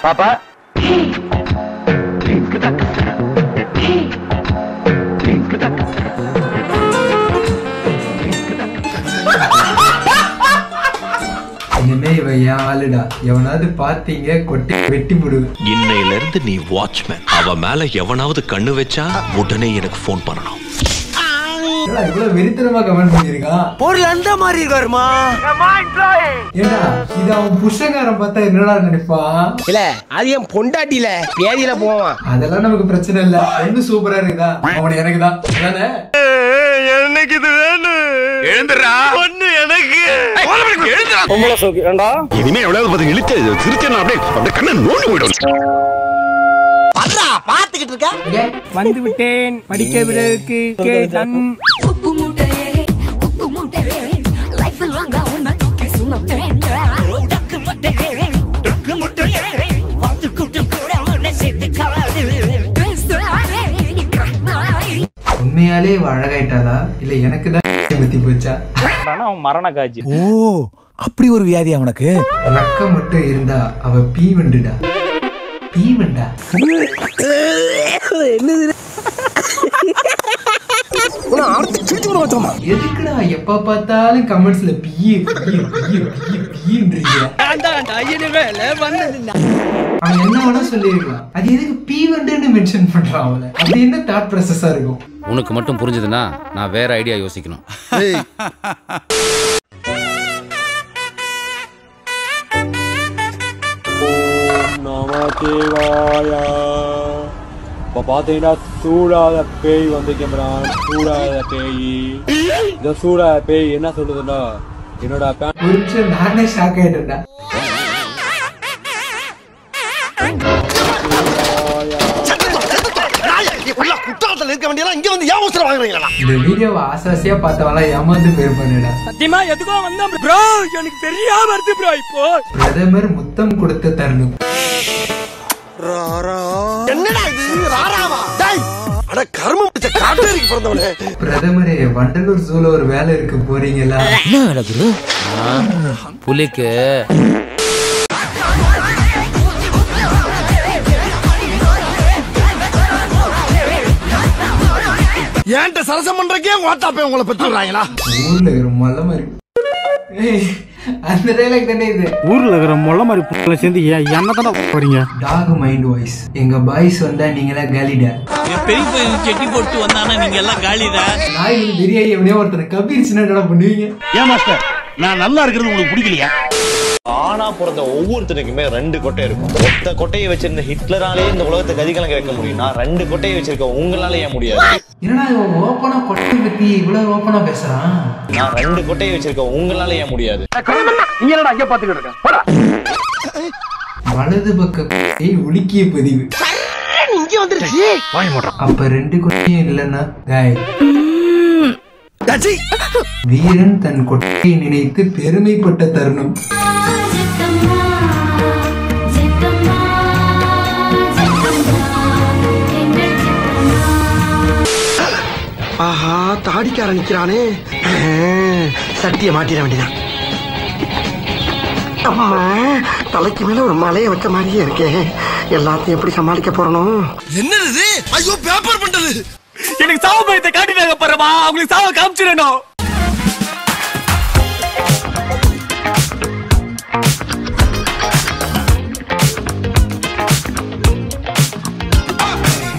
பாப்பா இனிமே இவன் என் ஆளுடா எவனாவது பாத்தீங்க கொட்டி வெட்டி போடுவேன் இன்னையில இருந்து நீ வாட்ச்மேன் அவ மேல எவனாவது கண்ணு வச்சா உடனே எனக்கு ஃபோன் பண்ணணும் என்னடா இவ்வளவு வெறித்தனமா கமெண்ட் பண்ணிருக்கான் பொருள் அந்த மாதிரி இருக்காருமா ஏடா இது அவன் புருஷங்காரன் பார்த்தா என்னடா நினைப்பான் இல்ல அது என் பொண்டாட்டில பேதியில போவான் அதெல்லாம் நமக்கு பிரச்சனை இல்ல ஒண்ணு சூப்பரா இருக்குதா அவன் எனக்கு தான் தானே எனக்கு இது வேணும் எழுந்துடா ஒண்ணு எனக்கு பொம்பளை சோக்கு ஏண்டா இனிமே எவ்வளவு பார்த்து இழுத்து சிரிச்சா அப்படியே அப்படியே கண்ணை நோண்டி போயிடும் பாத்துக்கிட்டு இருக்க வந்து விட்டேன் படிக்க விடுவதற்கு கேட்டன் உப்பு மூட்டையே உப்பு மூட்டையே லைஃப் லாங்கா உன்னை தூக்கி சுமப்பேன் டக்கு முட்டையே டக்கு முட்டையே வந்து கூட்டு கூட உன்னை சேர்த்து காது பேசுறாரே நீ கண்ணாய் உண்மையாலே இவ அழகாயிட்டாளா இல்ல எனக்கு தான் பத்தி போச்சா ஆனா அவன் மரண காட்சி ஓ அப்படி ஒரு வியாதியா உனக்கு ரக்க மட்டும் இருந்தா அவ பீ வண்டுடா பீ வண்டா எதுக்குடா எப்ப பார்த்தாலும் கமெண்ட்ஸ்ல பியே பியே பியே பியே பியன்றீங்க அவன் என்ன வேணா சொல்லிருக்கலாம் அது எதுக்கு பீ வண்டுன்னு மென்ஷன் பண்றான் அவளை அது என்ன தாட் ப்ராசஸா இருக்கும் உனக்கு மட்டும் புரிஞ்சதுன்னா நான் வேற ஐடியா யோசிக்கணும் நமச்சிவாயா இப்போ பார்த்தீங்கன்னா சூடாத பேய் வந்து கேமரான் சூடாத பேய் இந்த சூடாத பேய் என்ன சொல்லுதுன்னா என்னோட பேன் ஒரு நிமிஷம் நானே ஷாக் ஆயிட்டேன்டா குற்றாலத்துல இருக்க வேண்டியதெல்லாம் இங்க வந்து ஏன் அவசரம் வாங்குறீங்களா இந்த வீடியோவை ஆசாசியா பார்த்தவெல்லாம் ஏமாந்து போயிருப்பானுடா சத்தியமா எதுக்கோ வந்தா ப்ரோ எனக்கு தெரியாம வருது ப்ரோ இப்போ பிரதமர் முத்தம் கொடுத்த தருணம் என்னடா இது ராராவா டேய் அட கர்மம் பிடிச்ச காட்டேரிக்கு பிறந்தவனே பிரதமரே வண்டலூர் ஜூல ஒரு வேலை இருக்கு போறீங்களா என்ன வேலை குரு புலிக்கு ஏன்ட்ட சரசம் பண்றக்கே வாட்டாப்பே உங்களை பெற்றுறாங்களா ஊர்ல இருக்கிற மொல்ல மாதிரி ஏய், அந்த டைலாக் தானே இது ஊர்ல இருக்கிற மொள்ள மாதிரி புள்ள சேர்ந்து என்ன தானே போறீங்க டாக் மைண்ட் வாய்ஸ் எங்க பாய்ஸ் வந்தா நீங்களா காலிடா பெரிய பையன் செட்டி போட்டு வந்தானா நீங்க எல்லாம் காலிடா நாய்கள் பிரியாணி எப்படியோ ஒருத்தனை கபீர் சின்ன பண்ணுவீங்க ஏன் மாஸ்டர் நான் நல்லா இருக்கிறது உங்களுக்கு பிடிக்கலையா ஆனா பிறந்த ஒவ்வொருத்தனுக்குமே ரெண்டு கொட்டை இருக்கும் ஒத்த கொட்டையை வச்சிருந்த ஹிட்லராலே இந்த உலகத்தை கதிகலங்க வைக்க முடியும்னா ரெண்டு கொட்டையை வச்சிருக்க உங்களால ஏன் முடியாது என்னடா இவன் ஓப்பனா கொட்டை பத்தி இவ்வளவு ஓப்பனா பேசுறான் நான் ரெண்டு கொட்டையை வச்சிருக்க உங்களால ஏன் முடியாது நீ என்னடா அங்கே பாத்துக்கிட்டு இருக்க போடா வலது பக்க கொட்டை உலுக்கிய பதிவு இங்க வந்துருச்சு அப்ப ரெண்டு கொட்டையும் இல்லைன்னா காய் வீரன் தன் கொட்டையை நினைத்து பெருமைப்பட்ட தருணம் ஜெகம்மா ஜெகம்மா ஜெகம்மா என்ன ஜெகம்மா ஆஹா தாடிக்கார நிக்கிறானே சட்டிய மாட்டிட வேண்டியதான் அம்மா தலைக்கு மேல ஒரு மலையை வச்ச மாதிரியே இருக்கே எல்லாத்தையும் எப்படி சமாளிக்க போறணும் என்னது ஐயோ பேப்பர் பண்றது எனக்கு சாவு பயத்தை காட்டினாங்க பாருமா அவங்களுக்கு சாவ காமிச்சிடணும்